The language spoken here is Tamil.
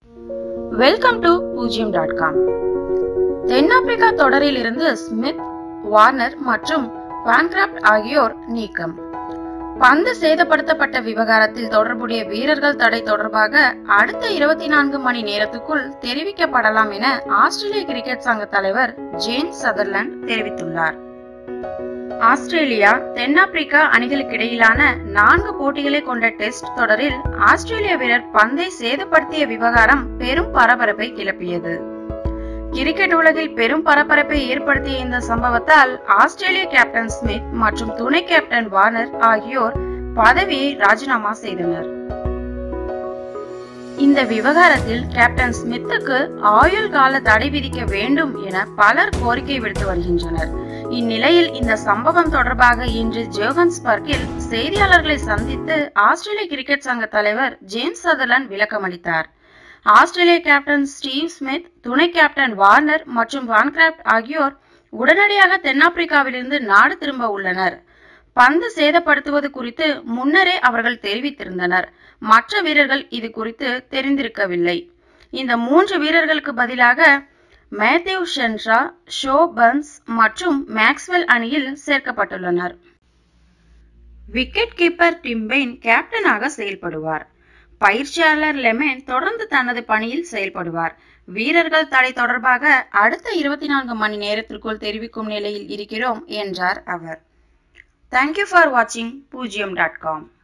வெல்கம் டு பூஜ்யம் டாட் காம் தென்னாப்பிரிக்கா தொடரில் இருந்து ஸ்மித் வார்னர் மற்றும் வான்கிராப்ட் ஆகியோர் நீக்கம் பந்து சேதப்படுத்தப்பட்ட விவகாரத்தில் தொடர்புடைய வீரர்கள் தடை தொடர்பாக அடுத்த இருபத்தி நான்கு மணி நேரத்துக்குள் தெரிவிக்கப்படலாம் என ஆஸ்திரேலிய கிரிக்கெட் சங்க தலைவர் ஜேம்ஸ் சதர்லாண்ட் தெரிவித்துள்ளார் ஆஸ்திரேலியா தென்னாப்பிரிக்கா அணிகளுக்கிடையிலான நான்கு போட்டிகளை கொண்ட டெஸ்ட் தொடரில் ஆஸ்திரேலிய வீரர் பந்தை சேதப்படுத்திய விவகாரம் பெரும் பரபரப்பை கிளப்பியது கிரிக்கெட் உலகில் பெரும் பரபரப்பை ஏற்படுத்திய இந்த சம்பவத்தால் ஆஸ்திரேலிய கேப்டன் ஸ்மித் மற்றும் துணை கேப்டன் வார்னர் ஆகியோர் பதவியை ராஜினாமா செய்தனர் இந்த விவகாரத்தில் கேப்டன் ஸ்மித்துக்கு ஆயுள் கால தடை விதிக்க வேண்டும் என பலர் கோரிக்கை விடுத்து வருகின்றனர் இந்நிலையில் இந்த சம்பவம் தொடர்பாக இன்று ஜோகன்ஸ்பர்க்கில் செய்தியாளர்களை சந்தித்து ஆஸ்திரேலிய கிரிக்கெட் சங்க தலைவர் ஜேம்ஸ் சதர்லாண்ட் விளக்கமளித்தார் ஆஸ்திரேலிய கேப்டன் ஸ்டீவ் ஸ்மித் துணை கேப்டன் வார்னர் மற்றும் வான்கிராப்ட் ஆகியோர் உடனடியாக தென்னாப்பிரிக்காவிலிருந்து நாடு திரும்ப உள்ளனர் பந்து சேதப்படுத்துவது குறித்து முன்னரே அவர்கள் தெரிவித்திருந்தனர் மற்ற வீரர்கள் இது குறித்து தெரிந்திருக்கவில்லை இந்த மூன்று வீரர்களுக்கு பதிலாக மேத்யூ ஷென்ஷா ஷோ பன்ஸ் மற்றும் மேக்ஸ்வெல் அணியில் சேர்க்கப்பட்டுள்ளனர் விக்கெட் கீப்பர் டிம்பெயின் கேப்டனாக செயல்படுவார் பயிற்சியாளர் லெமன் தொடர்ந்து தனது பணியில் செயல்படுவார் வீரர்கள் தடை தொடர்பாக அடுத்த இருபத்தி நான்கு மணி நேரத்திற்குள் தெரிவிக்கும் நிலையில் இருக்கிறோம் என்றார் அவர் தேங்க்யூ ஃபார் வாட்சிங் பூஜ்ஜியம் டாட் காம்